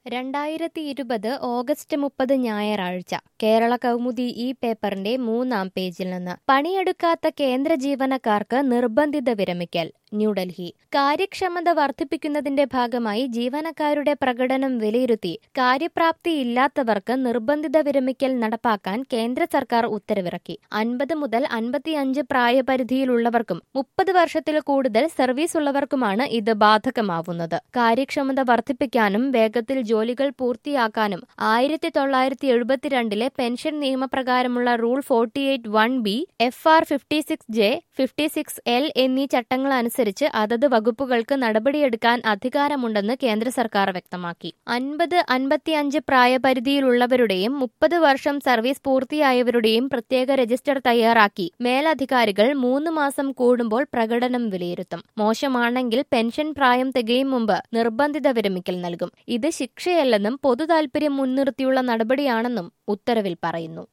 രണ്ടായിരത്തി ഇരുപത് ഓഗസ്റ്റ് മുപ്പത് ഞായറാഴ്ച കേരള കൗമുദി ഈ പേപ്പറിന്റെ മൂന്നാം പേജിൽ നിന്ന് പണിയെടുക്കാത്ത കേന്ദ്ര ജീവനക്കാർക്ക് നിർബന്ധിത വിരമിക്കൽ ന്യൂഡൽഹി കാര്യക്ഷമത വർദ്ധിപ്പിക്കുന്നതിന്റെ ഭാഗമായി ജീവനക്കാരുടെ പ്രകടനം വിലയിരുത്തി കാര്യപ്രാപ്തിയില്ലാത്തവർക്ക് നിർബന്ധിത വിരമിക്കൽ നടപ്പാക്കാൻ കേന്ദ്ര സർക്കാർ ഉത്തരവിറക്കി അൻപത് മുതൽ അൻപത്തിയഞ്ച് പ്രായപരിധിയിലുള്ളവർക്കും മുപ്പത് വർഷത്തിൽ കൂടുതൽ സർവീസ് ഉള്ളവർക്കുമാണ് ഇത് ബാധകമാവുന്നത് കാര്യക്ഷമത വർദ്ധിപ്പിക്കാനും വേഗത്തിൽ ജോലികൾ പൂർത്തിയാക്കാനും ആയിരത്തി തൊള്ളായിരത്തി എഴുപത്തിരണ്ടിലെ പെൻഷൻ നിയമപ്രകാരമുള്ള rule forty eight one B F R fifty six J fifty six L എന്നീ ചട്ടങ്ങൾ അനുസരിച്ച് അതത് വകുപ്പുകൾക്ക് നടപടിയെടുക്കാൻ അധികാരമുണ്ടെന്ന് കേന്ദ്ര സർക്കാർ വ്യക്തമാക്കി അൻപത് അൻപത്തിയഞ്ച് പ്രായപരിധിയിലുള്ളവരുടെയും മുപ്പത് വർഷം സർവീസ് പൂർത്തിയായവരുടെയും പ്രത്യേക രജിസ്റ്റർ തയ്യാറാക്കി മേലധികാരികൾ മൂന്ന് മാസം കൂടുമ്പോൾ പ്രകടനം വിലയിരുത്തും മോശമാണെങ്കിൽ പെൻഷൻ പ്രായം തികയും മുമ്പ് നിർബന്ധിത വിരമിക്കൽ നൽകും ഇത് ശിക്ഷയല്ലെന്നും പൊതു താൽപര്യം മുൻനിർത്തിയുള്ള നടപടിയാണെന്നും ഉത്തരവിൽ പറയുന്നു